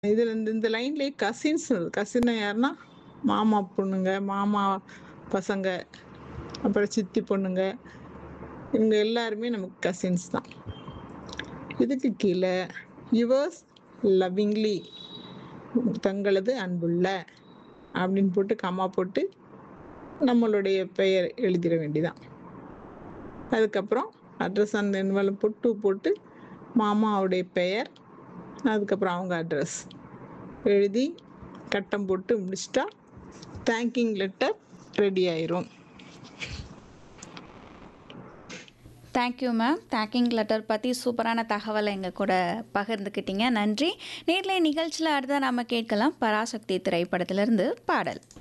இதுல இந்த இந்த லைன்லயே கசின்ஸ் கசின் யாருன்னா மாமா பொண்ணுங்க மாமா பசங்க அப்புறம் சித்தி பொண்ணுங்க இவங்க எல்லாருமே நமக்கு கசின்ஸ் தான் இதுக்கு கீழே யுவர்ஸ் லவ்விங்லி தங்களது அன்புள்ள அப்படின்னு போட்டு கம்மா போட்டு நம்மளுடைய பெயர் எழுதிட வேண்டியதான் அதுக்கப்புறம் அட்ரஸ் அந்த என்வலப் போட்டு போட்டு மாமாவுடைய பெயர் அதுக்கப்புறம் அவங்க அட்ரஸ் எழுதி கட்டம் போட்டு முடிச்சிட்டா தேங்கிங் லெட்டர் ரெடி ஆயிரும் தேங்க்யூ மேம் தேங்கிங் லெட்டர் பற்றி சூப்பரான தகவலை எங்கள் கூட பகிர்ந்துக்கிட்டீங்க நன்றி நேர்ல நிகழ்ச்சியில் அடுத்த நாம கேட்கலாம் பராசக்தி திரைப்படத்திலிருந்து பாடல்